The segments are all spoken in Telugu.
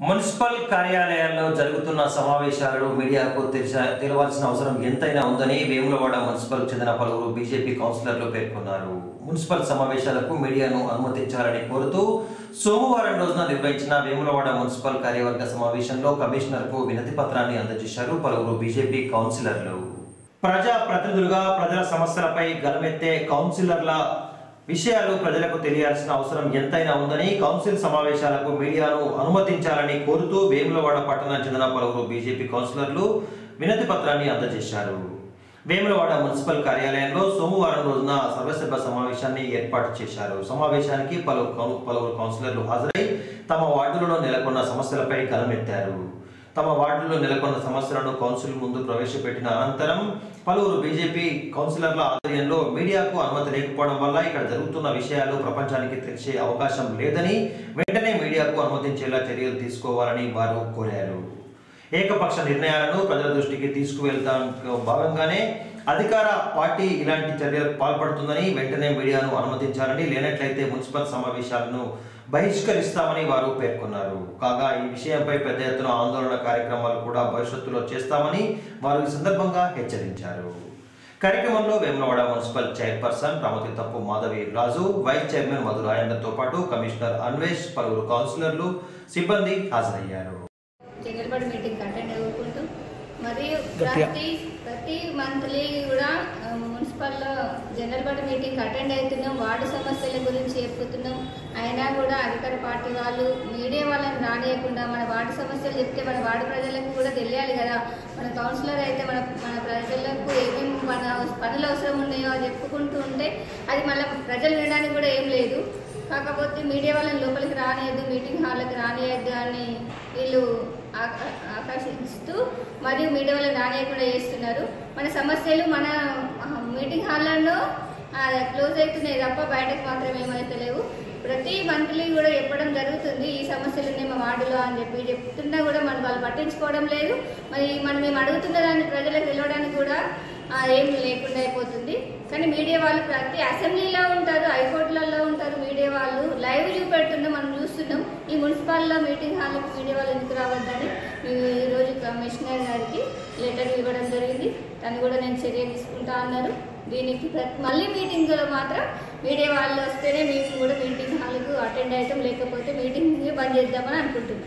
మున్సిపల్ కార్యాలయాల్లో జరుగుతున్న సమావేశాలను మీడియాకు తెలిస- తెలవాల్సిన అవసరం ఎంతైనా ఉందని వేములవాడ మున్సిపల్ చెందిన పలువురు బీజేపీ కౌన్సిలర్లు పేర్కొన్నారు మున్సిపల్ సమావేశాలకు మీడియాను అనుమతించాలని కోరుతూ సోమవారం రోజున నిర్వహించిన వేములవాడ మున్సిపల్ కార్యవర్గ సమావేశంలో కమిషనర్కు వినతి పత్రాన్ని అందజేశారు పలువురు బీజేపీ కౌన్సిలర్లు ప్రజా ప్రతినిధులుగా ప్రజల సమస్యలపై గలమెత్తే కౌన్సిలర్ల విషయాలు ప్రజలకు తెలియాల్సిన అవసరం ఎంతైనా ఉందని కౌన్సిల్ సమావేశాలకు మీడియాను అనుమతించాలని కోరుతూ వేములవాడ పట్టణానికి చెందిన పలువురు బీజేపీ కౌన్సిలర్లు వినతి పత్రాన్ని అందజేశారు వేములవాడ మున్సిపల్ కార్యాలయంలో సోమవారం రోజున సర్వసభ్య సమావేశాన్ని ఏర్పాటు చేశారు సమావేశానికి పలు కౌ- పలువురు కౌన్సిలర్లు హాజరై తమ వార్డులలో నెలకొన్న సమస్యలపై గలమెత్తారు తమ వార్డులో నెలకొన్న సమస్యలను కౌన్సిల్ ముందు ప్రవేశపెట్టిన అనంతరం పలువురు బీజేపీ కౌన్సిలర్ల ఆధ్వర్యంలో మీడియాకు అనుమతి లేకపోవడం వల్ల ఇక్కడ జరుగుతున్న విషయాలు ప్రపంచానికి తెలిసే అవకాశం లేదని వెంటనే మీడియాకు అనుమతించేలా చర్యలు తీసుకోవాలని వారు కోరారు ఏకపక్ష నిర్ణయాలను ప్రజల దృష్టికి తీసుకువెళ్తానికి భాగంగానే అధికార పార్టీ ఇలాంటి చర్యలకు పాల్పడుతుందని వెంటనే మీడియాను అనుమతించాలని లేనట్లయితే మున్సిపల్ సమావేశాలను బహిష్కరిస్తామని వారు పేర్కొన్నారు కాగా ఈ విషయంపై పెద్ద ఎత్తున ఆందోళన కార్యక్రమాలు కూడా భవిష్యత్తులో చేస్తామని వారు ఈ సందర్భంగా హెచ్చరించారు కార్యక్రమంలో వేములవాడ మున్సిపల్ చైర్పర్సన్ రామతి తప్పు మాధవి రాజు వైస్ చైర్మన్ మధు రాయందర్తో పాటు కమిషనర్ అన్వేష్ పలువురు కౌన్సిలర్లు సిబ్బంది హాజరయ్యారు జనరల్ బోర్డ్ మీటింగ్ అటెండ్ అవ్వకుంటూ మరియు ప్రతి ప్రతి మంత్లీ కూడా ఆ, మున్సిపల్లో జనరల్ బోర్డ్ మీటింగ్ అటెండ్ అవుతున్నాం వార్డు సమస్యల గురించి చెప్పుతున్నాం అయినా కూడా అధికార పార్టీ వాళ్ళు మీడియా వాళ్ళని రానియకుండా మన వార్డు సమస్యలు చెప్తే మన వార్డు ప్రజలకు కూడా తెలియాలి కదా మన కౌన్సిలర్ అయితే మన మన ప్రజలకు ఏమేమి మన పనులు అవసరం ఉన్నాయో అది చెప్పుకుంటూ ఉంటే అది మళ్ళీ ప్రజలు వినడానికి కూడా ఏం లేదు కాకపోతే మీడియా వాళ్ళని లోపలికి రానియద్దు మీటింగ్ హాల్కి రానియద్దు అని వీళ్ళు ఆక- ఆకర్షిస్తూ మరియు మీడియా వాళ్ళని రానియకుండా చేస్తున్నారు మన సమస్యలు మన ఆ, మీటింగ్ హాల్లలో క్లోజ్ అవుతున్నాయి తప్ప బయటకు మాత్రం ఏమైతే లేవు ప్రతి మంత్లీ కూడా చెప్పడం జరుగుతుంది ఈ సమస్యలు ఉన్నాయి మా వార్డులో అని చెప్పి చెప్తున్నా కూడా మన వాళ్ళు పట్టించుకోవడం లేదు మరి మనం మేము అడుగుతున్న దాన్ని ప్రజలకు తెలియడానికి కూడా ఆ, ఏం లేకుండా అయిపోతుంది కానీ మీడియా వాళ్ళు ప్రతి అసెంబ్లీలో ఉంటారు హైకోర్టులలో ఉంటారు మీడియా వాళ్ళు లైవ్ చూపెడుతున్నాం మనం చూస్తున్నాం ఈ మున్సిపాల్లో మీటింగ్ హాల్కి మీడియా వాళ్ళు ఎందుకు రావద్దని మేము ఈరోజు కమిషనర్ గారికి లెటర్ ఇవ్వడం జరిగింది తను కూడా నేను చర్య తీసుకుంటా అన్నారు దీనికి ప్రతి మళ్ళీ మీటింగ్లో మాత్రం మీడియా వాళ్ళు వస్తేనే మేము కూడా మీటింగ్ హాల్కు అటెండ్ అవుతాం లేకపోతే మీటింగ్ బంద్ చేద్దామని అనుకుంటున్నాం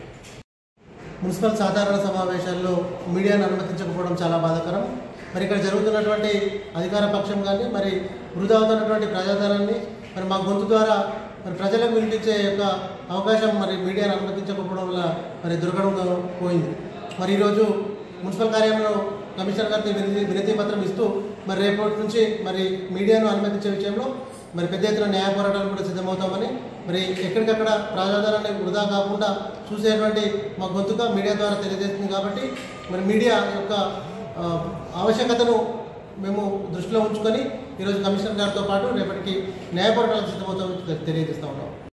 మున్సిపల్ సాధారణ సమావేశాల్లో మీడియాను అనుమతించకపోవడం చాలా బాధాకరం మరి ఇక్కడ జరుగుతున్నటువంటి అధికార పక్షం కానీ మరి వృధా అవుతున్నటువంటి ప్రజాధనాన్ని మరి మా గొంతు ద్వారా మరి ప్రజలకు వినిపించే యొక్క అవకాశం మరి మీడియాను అనుమతించకపోవడం వల్ల మరి దుర్గడంగా పోయింది మరి ఈరోజు మున్సిపల్ కార్యాలయంలో కమిషనర్ గారికి వినతి వినతి పత్రం ఇస్తూ మరి రేపటి నుంచి మరి మీడియాను అనుమతించే విషయంలో మరి పెద్ద ఎత్తున న్యాయ పోరాటాలు కూడా సిద్ధమవుతామని మరి ఎక్కడికక్కడ ప్రజాదరణని వృధా కాకుండా చూసేటువంటి మా గొంతుగా మీడియా ద్వారా తెలియజేస్తుంది కాబట్టి మరి మీడియా యొక్క ఆ, ఆవశ్యకతను మేము దృష్టిలో ఉంచుకొని ఈరోజు కమిషనర్ గారితో పాటు రేపటికి న్యాయ పోరాటాలకు సిద్ధమవుతామని తెలియజేస్తా ఉన్నాం